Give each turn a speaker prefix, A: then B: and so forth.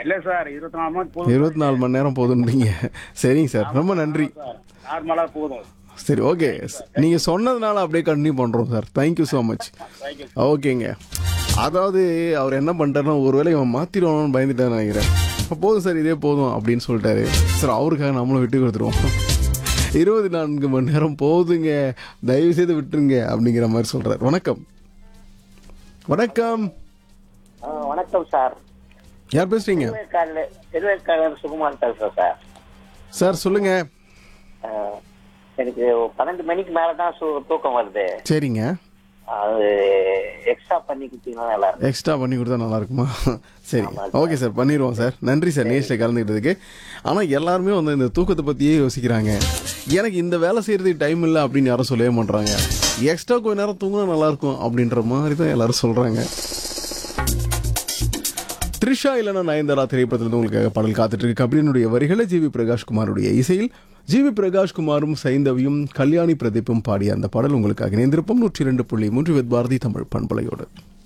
A: இல்ல சார் இருபத்தி நாலு மணி போதும்
B: இருபத்தி நாலு மணி நேரம் போதுன்றீங்க சரிங்க சார் ரொம்ப நன்றி
A: சார் நார்மலா போதும்
B: சரி ஓகே நீங்கள் சொன்னதுனால அப்படியே கண்டினியூ பண்ணுறோம் sir thank you so much
A: thank you
B: ஓகேங்க அதாவது அவர் என்ன பண்ணிட்டாருன்னா ஒருவேளை இவன் மாற்றிடுவானு பயந்துட்டான்னு நினைக்கிறேன் அப்ப போதும் சார் இதே போதும் அப்படின்னு சொல்லிட்டாரு சார் அவருக்காக நம்மளும் விட்டு கொடுத்துருவோம் இருபத்தி நான்கு மணி நேரம் போதுங்க தயவு செய்து விட்டுருங்க அப்படிங்கிற மாதிரி சொல்றாரு வணக்கம் வணக்கம்
C: வணக்கம் சார்
B: யார் பேசுறீங்க
C: திருவேற்காடுல திருவேற்காடு சுகுமார் பேசுறேன் சார்
B: சார் சொல்லுங்க
C: அஹ், எனக்கு பன்னெண்டு மணிக்கு மேல தான் சு- தூக்கம் வருது
B: சரிங்க
C: அது எக்ஸ்ட்ரா பண்ணி கொடுத்தீங்கன்னா நல்லா இருக்கும்
B: எக்ஸ்ட்ரா பண்ணி கொடுத்தா நல்லா இருக்குமா சரி ஓகே சார் பண்ணிடுவோம் சார் நன்றி சார் நேஷில் கலந்துக்கிட்டதுக்கு ஆனால் எல்லாருமே வந்து இந்த தூக்கத்தை பற்றியே யோசிக்கிறாங்க எனக்கு இந்த வேலை செய்கிறதுக்கு டைம் இல்லை அப்படின்னு யாரும் சொல்லவே மாட்றாங்க எக்ஸ்ட்ரா கொஞ்ச நேரம் தூங்கினா நல்லா இருக்கும் அப்படின்ற மாதிரி தான் எல்லாரும் சொல்கிறாங்க த்ரிஷா இல்லைனா நயன்தாரா திரைப்படத்தில் உங்களுக்காக பாடல் காத்துட்டு இருக்கு கபிலனுடைய வரிகளை ஜிவி பிரகாஷ்குமாருடைய இசையில் ஜிவி பிரகாஷ்குமாரும் சைந்தவியும் கல்யாணி பிரதீப்பும் பாடிய அந்த பாடல் உங்களுக்காக இணைந்திருப்போம் நூற்றி இரண்டு புள்ளி மூன்று வித் பாரதி தமிழ் பண்பலையோடு